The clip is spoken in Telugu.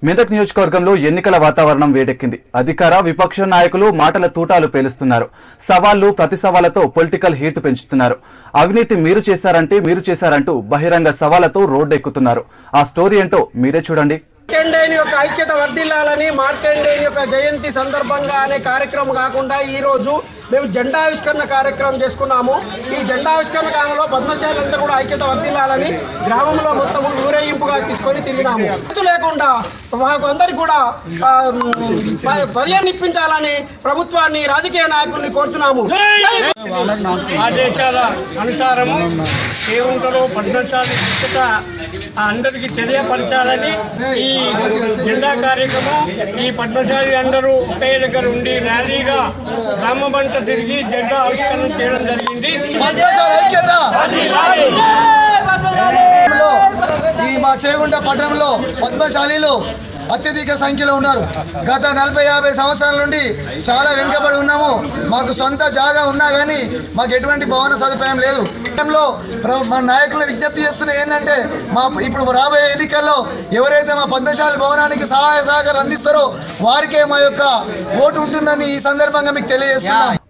మెదక్ నియోజకవర్గంలో ఎన్నికల వాతావరణం వేడెక్కింది అధికార విపక్ష నాయకులు మాటల తూటాలు పేలుస్తున్నారు సవాళ్లు ప్రతి సవాళ్లతో పొలిటికల్ హీట్ పెంచుతున్నారు అవినీతి మీరు చేశారంటే మీరు చేశారంటూ బహిరంగ సవాళ్లతో రోడ్డెక్కుతున్నారు ఆ స్టోరీ ఏంటో మీరే చూడండి మార్కండేయుని యొక్క ఐక్యత వర్ధిల్లాలని మార్కండేయుని యొక్క జయంతి సందర్భంగా అనే కార్యక్రమం కాకుండా ఈ రోజు మేము జెండావిష్కరణ కార్యక్రమం చేసుకున్నాము ఈ జెండావిష్కరణ కాలంలో పద్మశాలంతా కూడా ఐక్యత వర్ధిల్లాలని గ్రామంలో మొత్తం ఊరేగింపుగా తీసుకొని తిరిగినాము గుర్తు లేకుండా మాకు అందరికి కూడా ఆ, ప- పదిహేను ఇప్పించాలని ప్రభుత్వాన్ని రాజకీయ నాయకుల్ని కోరుతున్నాము జై ఆదేశాల అనుసారము ఏముంటారో పద్మశాలి ఇచ్చట అందరికీ తెలియపరచాలని ఈ జెండా కార్యక్రమం ఈ పద్మశాలి అందరూ ఒకే దగ్గర ఉండి ర్యాలీగా గ్రామమంట తిరిగి జెండా ఆవిష్కరణ చేయడం జరిగింది ఈ మా చేగుంట పట్టణంలో పద్మశాలీలు అత్యధిక సంఖ్యలో ఉన్నారు గత నలభై యాభై సంవత్సరాల నుండి చాలా వెనుకబడి ఉన్నాము మాకు సొంత జాగా ఉన్నా కానీ మాకు ఎటువంటి భవన సదుపాయం లేదు లో మా నాయకులు విజ్ఞప్తి చేస్తున్న ఏంటంటే మా ఇప్పుడు రాబోయే ఎన్నికల్లో ఎవరైతే మా పద్మశాలి భవనానికి సహాయ సహకారం అందిస్తారో వారికే మా యొక్క ఓటు ఉంటుందని ఈ సందర్భంగా మీకు తెలియజేస్తున్నాం